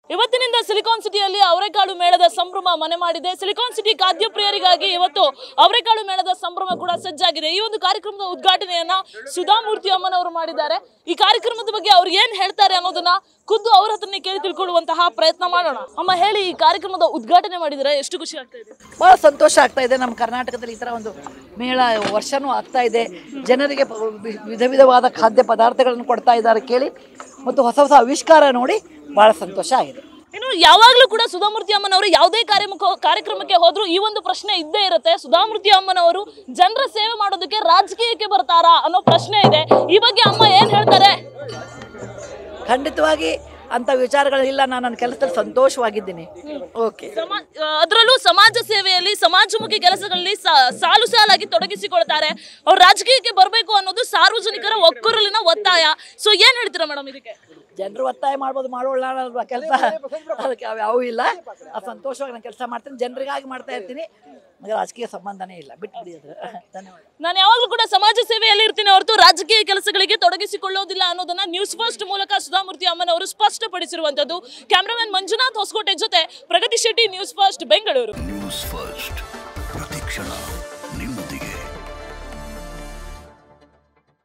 ಇವತ್ತಿನಿಂದ ಸಿಲಿಕಾನ್ ಸಿಟಿಯಲ್ಲಿ ಅವರೆಕಾಳು ಮೇಳದ ಸಂಭ್ರಮ ಮನೆ ಮಾಡಿದೆ ಸಿಲಿಕಾನ್ ಸಿಟಿ ಖಾದ್ಯ ಪ್ರಿಯರಿಗಾಗಿ ಇವತ್ತು ಅವರೆಕಾಳು ಮೇಳದ ಸಂಭ್ರಮ ಕೂಡ ಸಜ್ಜಾಗಿದೆ ಈ ಒಂದು ಕಾರ್ಯಕ್ರಮದ ಉದ್ಘಾಟನೆಯನ್ನ ಸುಧಾಮೂರ್ತಿ ಅಮ್ಮನವರು ಮಾಡಿದ್ದಾರೆ ಈ ಕಾರ್ಯಕ್ರಮದ ಬಗ್ಗೆ ಅವ್ರು ಏನ್ ಹೇಳ್ತಾರೆ ಅನ್ನೋದನ್ನ ಖುದ್ದು ಅವ್ರ ಹತ್ರನೇ ಕೇಳಿ ತಿಳ್ಕೊಳ್ಳುವಂತಹ ಪ್ರಯತ್ನ ಮಾಡೋಣ ಅಮ್ಮ ಹೇಳಿ ಈ ಕಾರ್ಯಕ್ರಮದ ಉದ್ಘಾಟನೆ ಮಾಡಿದ್ರೆ ಎಷ್ಟು ಖುಷಿ ಆಗ್ತಾ ಇದೆ ಭಾಳ ಸಂತೋಷ ಆಗ್ತಾ ಇದೆ ನಮ್ಮ ಕರ್ನಾಟಕದಲ್ಲಿ ಈ ಥರ ಒಂದು ಮೇಳ ವರ್ಷನೂ ಆಗ್ತಾ ಇದೆ ಜನರಿಗೆ ಪ- ವಿ- ವಿಧ ವಿಧವಾದ ಖಾದ್ಯ ಪದಾರ್ಥಗಳನ್ನು ಕೊಡ್ತಾ ಇದ್ದಾರೆ ಕೇಳಿ ಮತ್ತು ಹೊಸ ಹೊಸ ಆವಿಷ್ಕಾರ ನೋಡಿ ಭಾಳ ಸಂತೋಷ ಆಗಿದೆ ಇನ್ನು ಯಾವಾಗ್ಲೂ ಕೂಡ ಸುಧಾಮೂರ್ತಿ ಅಮ್ಮನವರು ಯಾವುದೇ ಕಾರ್ಯಕ್ರಮ ಕಾರ್ಯಕ್ರಮಕ್ಕೆ ಹೋದ್ರು ಈ ಒಂದು ಪ್ರಶ್ನೆ ಇದ್ದೇ ಇರುತ್ತೆ ಸುಧಾಮೂರ್ತಿ ಅಮ್ಮನವರು ಜನರ ಸೇವೆ ಮಾಡೋದಕ್ಕೆ ರಾಜಕೀಯಕ್ಕೆ ಬರ್ತಾರಾ ಅನ್ನೋ ಪ್ರಶ್ನೆ ಇದೆ ಈ ಬಗ್ಗೆ ಅಮ್ಮ ಏನ್ ಹೇಳ್ತಾರೆ ಖಂಡಿತವಾಗಿ ಅಂಥ ವಿಚಾರಗಳಿಲ್ಲ ನಾನು ನನ್ನ ಕೆಲಸದಲ್ಲಿ ಸಂತೋಷವಾಗಿದ್ದೀನಿ ಓಕೆ ಸಮ- ಆ, ಅದರಲ್ಲೂ ಸಮಾಜ ಸೇವೆಯಲ್ಲಿ ಸಮಾಜಮುಖಿ ಕೆಲಸಗಳಲ್ಲಿ ಸಾ- ಸಾಲು ಸಾಲಾಗಿ ತೊಡಗಿಸಿಕೊಳ್ತಾರೆ ಅವ್ರು ರಾಜಕೀಯಕ್ಕೆ ಬರಬೇಕು ಅನ್ನೋದು ಸಾರ್ವಜನಿಕರ ಒಕ್ಕೂರಲಿನ ಒತ್ತಾಯ ಸೊ ಏನ್ ಹೇಳ್ತೀರಾ ಮೇಡಮ್ ಇದಕ್ಕೆ ಜನರು ಒತ್ತಾಯ ಮಾಡ್ಬೋದು ಮಾಡೋಲ್ಲ ಅಲ್ವಾ ಕೆಲಸ ಅದಕ್ಕೆ ಅವು ಯಾವೂ ಇಲ್ಲ ಆ ಸಂತೋಷವಾಗಿ ನಾನು ಕೆಲಸ ಮಾಡ್ತೀನಿ ಜನರಿಗಾಗಿ ಮಾಡ್ತಾ ಇರ್ತೀನಿ ನನಗೆ ರಾಜಕೀಯ ಸಂಬಂಧನೇ ಇಲ್ಲ ಬಿಟ್ಬಿಡಿ ಅದು ಧನ್ಯವಾದ ನಾನು ಯಾವಾಗಲೂ ಕೂಡ ಸಮಾಜ ಸೇವೆಯಲ್ಲಿ ಇರ್ತೀನಿ ಹೊರತು ರಾಜಕೀಯ ಕೆಲಸಗಳಿಗೆ ತೊಡಗಿಸಿಕೊಳ್ಳೋದಿಲ್ಲ ಅನ್ನೋದನ್ನ ನ್ಯೂಸ್ ಫಸ್ಟ್ ಮೂಲಕ ಸುಧಾಮೂರ್ತಿ ಅಮ್ಮನವರು ಸ್ಪಷ್ಟಪಡಿಸಿರುವಂತದ್ದು ಕ್ಯಾಮ್ರಾಮನ್ ಮಂಜುನಾಥ್ ಹೊಸಕೋಟೆ ಜೊತೆ Pragathi Shetty News First Bengaluru News First ಪ್ರತಿಕ್ಷಣ ನಿಮ್ಮೊಂದಿಗೆ